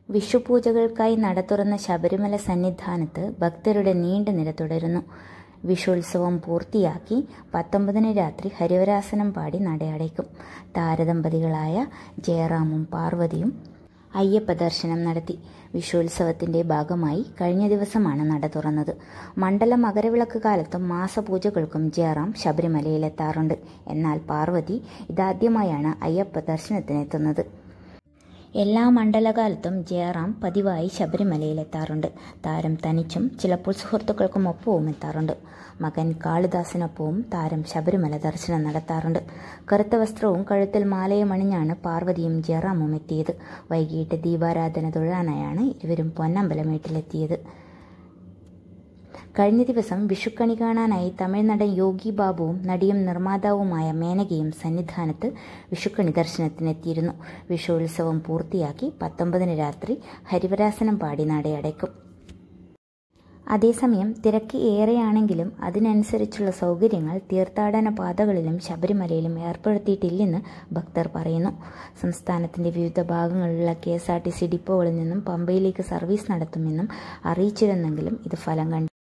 വിഷുപൂജകൾക്കായി നട തുറന്ന ശബരിമല സന്നിധാനത്ത് ഭക്തരുടെ നീണ്ട നിര തുടരുന്നു വിഷുത്സവം പൂർത്തിയാക്കി പത്തൊമ്പതിന് രാത്രി ഹരിവരാസനം പാടി നടയടയ്ക്കും താരദമ്പതികളായ ജയറാമും പാർവതിയും അയ്യപ്പ ദർശനം നടത്തി വിഷുത്സവത്തിന്റെ ഭാഗമായി കഴിഞ്ഞ ദിവസമാണ് നട തുറന്നത് മണ്ഡല മകരവിളക്ക് കാലത്തും മാസപൂജകൾക്കും ജയറാം ശബരിമലയിലെത്താറുണ്ട് എന്നാൽ പാർവതി ഇതാദ്യമായാണ് അയ്യപ്പ ദർശനത്തിനെത്തുന്നത് എല്ലാ മണ്ഡലകാലത്തും ജയറാം പതിവായി ശബരിമലയിലെത്താറുണ്ട് താരം തനിച്ചും ചിലപ്പോൾ സുഹൃത്തുക്കൾക്കും ഒപ്പവും എത്താറുണ്ട് മകൻ കാളിദാസിനൊപ്പവും താരം ശബരിമല ദർശനം നടത്താറുണ്ട് കറുത്ത വസ്ത്രവും കഴുത്തിൽ മാലയും അണിഞ്ഞാണ് പാർവതിയും ജയറാമും എത്തിയത് വൈകിട്ട് ദീപാരാധന തൊഴാനായാണ് ഇരുവരും പൊന്നമ്പലമേട്ടിലെത്തിയത് കഴിഞ്ഞ ദിവസം വിഷുക്കണി കാണാനായി തമിഴ് നടൻ യോഗി ബാബുവും നടിയും നിർമ്മാതാവുമായ മേനകയും സന്നിധാനത്ത് വിഷുക്കണി ദർശനത്തിനെത്തിയിരുന്നു വിഷു ഉത്സവം പൂർത്തിയാക്കി പത്തൊമ്പതിന് രാത്രി ഹരിവരാസനം പാടി നടയടയ്ക്കും അതേസമയം തിരക്ക് ഏറെയാണെങ്കിലും അതിനനുസരിച്ചുള്ള സൗകര്യങ്ങൾ തീർത്ഥാടന പാതകളിലും ശബരിമലയിലും ഏർപ്പെടുത്തിയിട്ടില്ലെന്ന് ഭക്തർ പറയുന്നു സംസ്ഥാനത്തിന്റെ വിവിധ ഭാഗങ്ങളിലുള്ള K S R T C ഡിപ്പോകളിൽ നിന്നും പമ്പയിലേക്ക് സർവീസ് നടത്തുമെന്നും അറിയിച്ചിരുന്നെങ്കിലും ഇത് ഫലം കണ്ടു